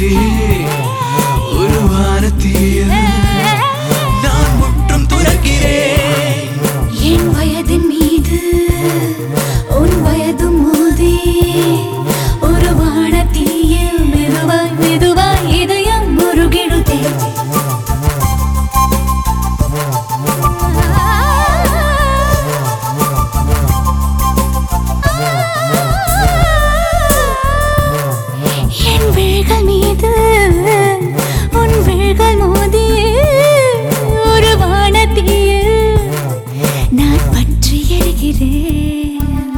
உருவான தீய நான் முற்றும் துறக்கிறேன் என் வயதின் மீது உன் வயது மோதி ஒரு வானத்தீயில் மெதுவாய் மெதுவாய் இதயம் முருகிடுதே என் விழிகள் மீது உன் விழிகள் மோதி ஒரு வானத்தீயில் நான் பற்றி எரிகிறேன்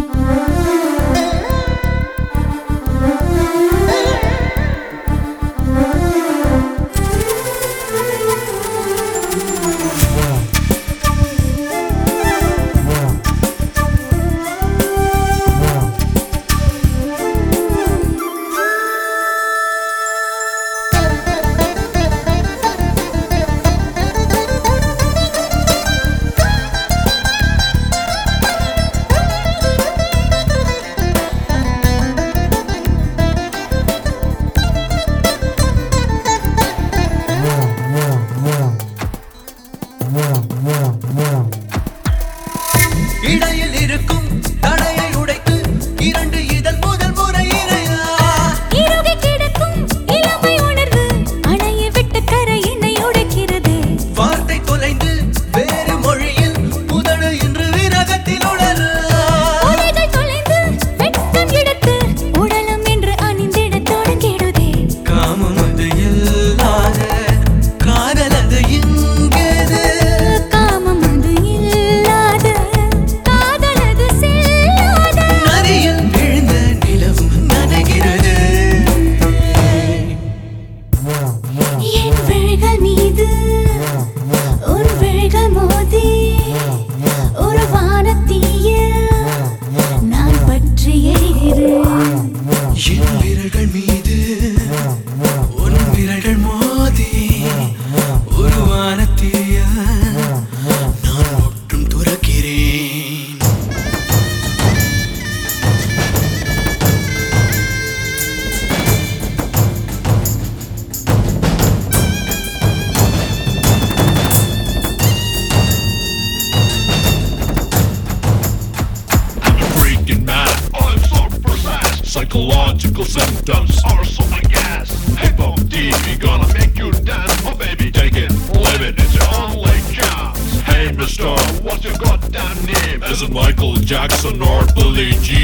இடையில் இருக்கும் தடையை உடைத்து இரண்டு இதழ் முதல் முறை இறையா இறுகி கிடக்கும் இளமை உணர்வு அணையை விட்டு கரையினை உடைக்கிறது வார்த்தை தொலைந்து வேறு மொழியில் புதடு இன்று விரகத்தில் உணர உலகை தொலைந்து வெட்கம் எடுத்து உடலம் என்று அணிந்திடத் தொடங்கிடுதே காமம் அது இல்லாத காதல் அது இங்கேது காமம் அது இல்லாத காதலது செல்லாத நதியில் விழுந்த நிலவும் நனைகிறது என் விழிகள் மீது உன் விழிகள் மோதி ஒரு வானத்தீயில் நான் பற்றி எரிகிறேன் என் விரல்கள் மீது உன் விரல்கள் மோதி உருவான தீய நான் ஒற்றும் துறக்கிறேன் freaking mad. I'm so possessed. Psychological symptoms are so my gas. Hip hop TV gonna make you dance. Oh baby, take it, live it. It's your only chance. Hey Mister, what's your goddamn name? Is it Michael Jackson or Billie Jean?